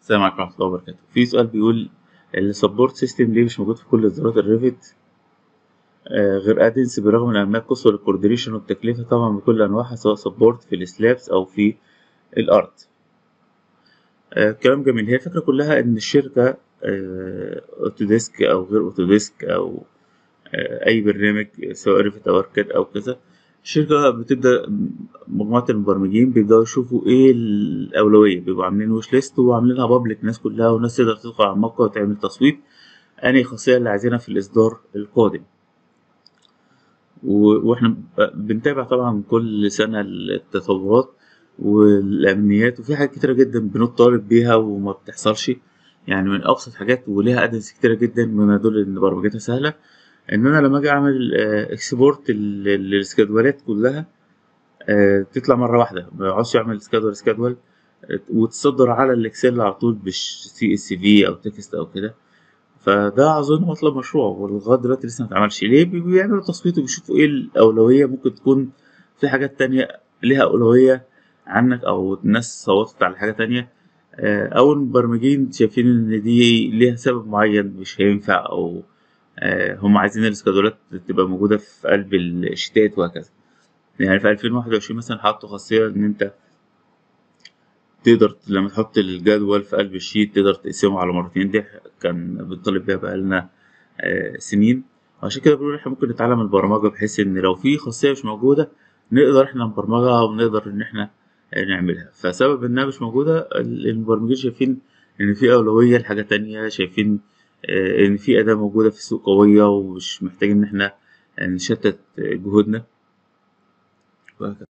السلام عليكم ورحمة الله وبركاته في سؤال بيقول السبورت سيستم ليه مش موجود في كل إصدارات الريفت آه غير ادنس بالرغم من أهمية القصوى للكوردينيشن والتكلفة طبعا بكل أنواعها سواء سبورت في السلابس أو في الأرض آه كلام جميل هي الفكرة كلها إن الشركة آه أوتوديسك أو غير أوتوديسك أو آه أي برنامج سواء ريفت أو أركاد أو كذا الشركة بتبدأ مجموعة المبرمجين بيبدأوا يشوفوا ايه الأولوية بيبقوا عاملين وش ليست وعاملينها بابليك الناس كلها والناس تقدر تدخل على الموقع وتعمل تصويت أنهي خاصية اللي عايزينها في الإصدار القادم و- واحنا بنتابع طبعا كل سنة التطورات والأمنيات وفي حاجات كتيرة جدا بنطالب بيها وما بتحصلش يعني من أبسط حاجات وليها أدنس كتيرة جدا بما يدل إن برمجتها سهلة ان انا لما اجي اعمل اكسبورت للسكادولات كلها آه، تطلع مره واحده ما يقعدش يعمل سكادول سكادول وتصدر على الاكسل على طول مش سي اس في او تكست او كده فده اظن مطلب مشروع ولغايه دلوقتي لسه ما اتعملش ليه بي- بيعملوا تصويت وبيشوفوا ايه الاولويه ممكن تكون في حاجات تانية ليها اولويه عنك او الناس صوتت على حاجه تانية آه، او المبرمجين شايفين ان دي ليها سبب معين مش هينفع او آه، هم عايزين الاسكادولات تبقى موجودة في قلب الشتات وهكذا يعني في 2021 مثلا حطوا خاصية إن أنت تقدر لما تحط الجدول في قلب الشيت تقدر تقسمه على مرتين دي كان بنطالب بيها بقالنا آه، سنين عشان كده بنقول احنا ممكن نتعلم البرمجة بحيث إن لو في خاصية مش موجودة نقدر احنا نبرمجها ونقدر إن احنا آه، نعملها فسبب إنها مش موجودة ال- المبرمجين شايفين إن في أولوية لحاجة تانية شايفين آه، إن في أداة موجودة في السوق قوية ومش محتاجين إن احنا نشتت جهودنا وهكذا